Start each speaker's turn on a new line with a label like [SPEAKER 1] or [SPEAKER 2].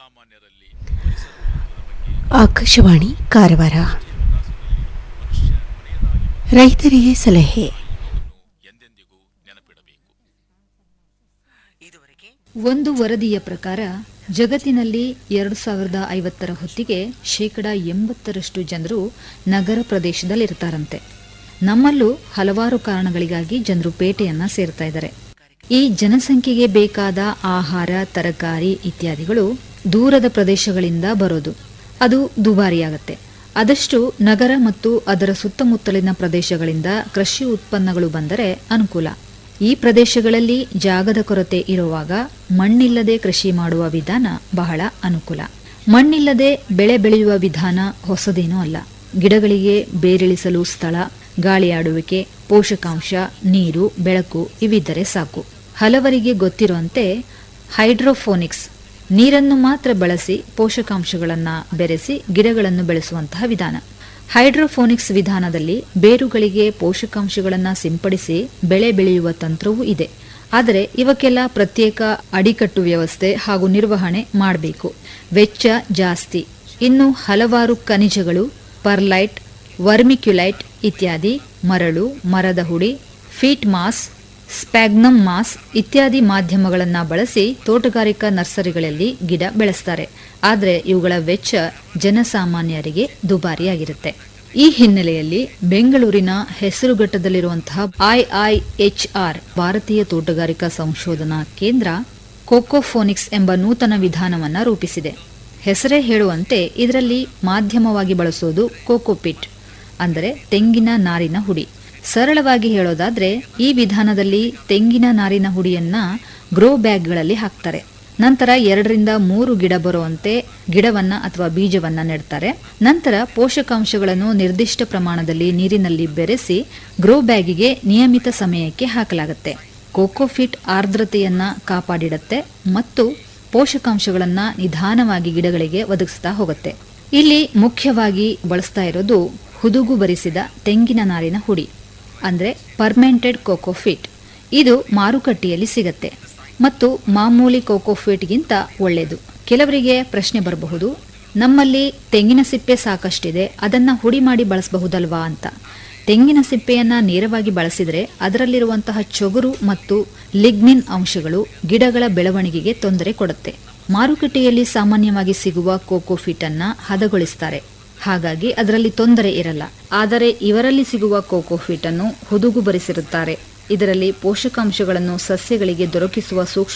[SPEAKER 1] ಜನಸಾಮಾನ್ಯರಲ್ಲಿ ಪರಿಸರ ಮಹತ್ವದ ಬಗ್ಗೆ
[SPEAKER 2] ಆಕಾಶವಾಣಿ ಕಾರವಾರ
[SPEAKER 1] ಮನುಷ್ಯ ಕೊನೆಯದಾಗಿ
[SPEAKER 2] ರೈತರಿಗೆ ಸಲಹೆ
[SPEAKER 1] ಬದುಕನ್ನು ಎಂದೆಂದಿಗೂ ನೆನಪಿಡಬೇಕು
[SPEAKER 3] ಒಂದು ವರದಿಯ ಪ್ರಕಾರ ಜಗತ್ತಿನಲ್ಲಿ ಎರಡು ಸಾವಿರದ ಐವತ್ತರ ಹೊತ್ತಿಗೆ ಶೇಕಡ ಎಂಬತ್ತರಷ್ಟು ಜನರು ನಗರ ಪ್ರದೇಶದಲ್ಲಿರ್ತಾರಂತೆ ನಮ್ಮಲ್ಲೂ ಹಲವಾರು ಕಾರಣಗಳಿಗಾಗಿ ಜನರು ಪೇಟೆಯನ್ನ ಸೇರ್ತಾ ಇದ್ದಾರೆ ಈ ಜನಸಂಖ್ಯೆಗೆ ಬೇಕಾದ ಆಹಾರ ತರಕಾರಿ ಇತ್ಯಾದಿಗಳು ದೂರದ ಪ್ರದೇಶಗಳಿಂದ ಬರೋದು ಅದು ದುಬಾರಿಯಾಗತ್ತೆ ಅದಷ್ಟು ನಗರ ಮತ್ತು ಅದರ ಸುತ್ತಮುತ್ತಲಿನ ಪ್ರದೇಶಗಳಿಂದ ಕೃಷಿ ಉತ್ಪನ್ನಗಳು ಬಂದರೆ ಅನುಕೂಲ ಈ ಪ್ರದೇಶಗಳಲ್ಲಿ ಜಾಗದ ಕೊರತೆ ಇರುವಾಗ ಮಣ್ಣಿಲ್ಲದೆ ಕೃಷಿ ಮಾಡುವ ವಿಧಾನ ಬಹಳ ಅನುಕೂಲ ಮಣ್ಣಿಲ್ಲದೆ ಬೆಳೆ ಬೆಳೆಯುವ ವಿಧಾನ ಹೊಸದೇನೂ ಅಲ್ಲ ಗಿಡಗಳಿಗೆ ಬೇರಿಳಿಸಲು ಸ್ಥಳ ಗಾಳಿಯಾಡುವಿಕೆ ಪೋಷಕಾಂಶ ನೀರು ಬೆಳಕು ಇವಿದ್ದರೆ ಸಾಕು ಹಲವರಿಗೆ ಗೊತ್ತಿರುವಂತೆ ಹೈಡ್ರೋಫೋನಿಕ್ಸ್ ನೀರನ್ನು ಮಾತ್ರ ಬಳಸಿ ಪೋಷಕಾಂಶಗಳನ್ನು ಬೆರೆಸಿ ಗಿಡಗಳನ್ನು ಬೆಳೆಸುವಂತಹ ವಿಧಾನ ಹೈಡ್ರೋಫೋನಿಕ್ಸ್ ವಿಧಾನದಲ್ಲಿ ಬೇರುಗಳಿಗೆ ಪೋಷಕಾಂಶಗಳನ್ನು ಸಿಂಪಡಿಸಿ ಬೆಳೆ ಬೆಳೆಯುವ ತಂತ್ರವೂ ಇದೆ ಆದರೆ ಇವಕ್ಕೆಲ್ಲ ಪ್ರತ್ಯೇಕ ಅಡಿಕಟ್ಟು ವ್ಯವಸ್ಥೆ ಹಾಗೂ ನಿರ್ವಹಣೆ ಮಾಡಬೇಕು ವೆಚ್ಚ ಜಾಸ್ತಿ ಇನ್ನು ಹಲವಾರು ಖನಿಜಗಳು ಪರ್ಲೈಟ್ ವರ್ಮಿಕ್ಯುಲೈಟ್ ಇತ್ಯಾದಿ ಮರಳು ಮರದ ಹುಡಿ ಫೀಟ್ ಮಾಸ್ ಸ್ಪ್ಯಾಗ್ನಮ್ ಮಾಸ್ ಇತ್ಯಾದಿ ಮಾಧ್ಯಮಗಳನ್ನು ಬಳಸಿ ತೋಟಗಾರಿಕಾ ನರ್ಸರಿಗಳಲ್ಲಿ ಗಿಡ ಬೆಳೆಸ್ತಾರೆ ಆದರೆ ಇವುಗಳ ವೆಚ್ಚ ಜನಸಾಮಾನ್ಯರಿಗೆ ದುಬಾರಿಯಾಗಿರುತ್ತೆ ಈ ಹಿನ್ನೆಲೆಯಲ್ಲಿ ಬೆಂಗಳೂರಿನ ಹೆಸರುಘಟ್ಟದಲ್ಲಿರುವಂತಹ ಐಐಎಚ್ಆರ್ ಭಾರತೀಯ ತೋಟಗಾರಿಕಾ ಸಂಶೋಧನಾ ಕೇಂದ್ರ ಕೋಕೋಫೋನಿಕ್ಸ್ ಎಂಬ ನೂತನ ವಿಧಾನವನ್ನು ರೂಪಿಸಿದೆ ಹೆಸರೇ ಹೇಳುವಂತೆ ಇದರಲ್ಲಿ ಮಾಧ್ಯಮವಾಗಿ ಬಳಸೋದು ಕೋಕೋಪಿಟ್ ಅಂದರೆ ತೆಂಗಿನ ನಾರಿನ ಹುಡಿ ಸರಳವಾಗಿ ಹೇಳೋದಾದ್ರೆ ಈ ವಿಧಾನದಲ್ಲಿ ತೆಂಗಿನ ನಾರಿನ ಹುಡಿಯನ್ನ ಗ್ರೋ ಬ್ಯಾಗ್ಗಳಲ್ಲಿ ಹಾಕ್ತಾರೆ ನಂತರ ಎರಡರಿಂದ ಮೂರು ಗಿಡ ಬರುವಂತೆ ಗಿಡವನ್ನ ಅಥವಾ ಬೀಜವನ್ನ ನೆಡ್ತಾರೆ ನಂತರ ಪೋಷಕಾಂಶಗಳನ್ನು ನಿರ್ದಿಷ್ಟ ಪ್ರಮಾಣದಲ್ಲಿ ನೀರಿನಲ್ಲಿ ಬೆರೆಸಿ ಗ್ರೋ ಬ್ಯಾಗಿಗೆ ನಿಯಮಿತ ಸಮಯಕ್ಕೆ ಹಾಕಲಾಗುತ್ತೆ ಕೋಕೋಫಿಟ್ ಆರ್ದ್ರತೆಯನ್ನ ಕಾಪಾಡಿಡುತ್ತೆ ಮತ್ತು ಪೋಷಕಾಂಶಗಳನ್ನ ನಿಧಾನವಾಗಿ ಗಿಡಗಳಿಗೆ ಒದಗಿಸ್ತಾ ಹೋಗುತ್ತೆ ಇಲ್ಲಿ ಮುಖ್ಯವಾಗಿ ಬಳಸ್ತಾ ಇರೋದು ಹುದುಗು ಬರಿಸಿದ ತೆಂಗಿನ ನಾರಿನ ಹುಡಿ ಅಂದ್ರೆ ಪರ್ಮೆಂಟೆಡ್ ಕೋಕೋಫಿಟ್ ಇದು ಮಾರುಕಟ್ಟೆಯಲ್ಲಿ ಸಿಗತ್ತೆ ಮತ್ತು ಮಾಮೂಲಿ ಕೋಕೋಫಿಟ್ಗಿಂತ ಒಳ್ಳೆಯದು ಕೆಲವರಿಗೆ ಪ್ರಶ್ನೆ ಬರಬಹುದು ನಮ್ಮಲ್ಲಿ ತೆಂಗಿನ ಸಿಪ್ಪೆ ಸಾಕಷ್ಟಿದೆ ಅದನ್ನ ಹುಡಿ ಮಾಡಿ ಬಳಸಬಹುದಲ್ವಾ ಅಂತ ತೆಂಗಿನ ಸಿಪ್ಪೆಯನ್ನ ನೇರವಾಗಿ ಬಳಸಿದರೆ ಅದರಲ್ಲಿರುವಂತಹ ಚೊಗುರು ಮತ್ತು ಲಿಗ್ನಿನ್ ಅಂಶಗಳು ಗಿಡಗಳ ಬೆಳವಣಿಗೆಗೆ ತೊಂದರೆ ಕೊಡುತ್ತೆ ಮಾರುಕಟ್ಟೆಯಲ್ಲಿ ಸಾಮಾನ್ಯವಾಗಿ ಸಿಗುವ ಕೋಕೋಫಿಟ್ ಅನ್ನ ಹದಗೊಳಿಸ್ತಾರೆ ಹಾಗಾಗಿ ಅದರಲ್ಲಿ ತೊಂದರೆ ಇರಲ್ಲ ಆದರೆ ಇವರಲ್ಲಿ ಸಿಗುವ ಕೋಕೋಫಿಟ್ ಅನ್ನು ಹುದುಗು ಬರಿಸಿರುತ್ತಾರೆ ಇದರಲ್ಲಿ ಪೋಷಕಾಂಶಗಳನ್ನು ಸಸ್ಯಗಳಿಗೆ ದೊರಕಿಸುವ ಸೂಕ್ಷ್ಮ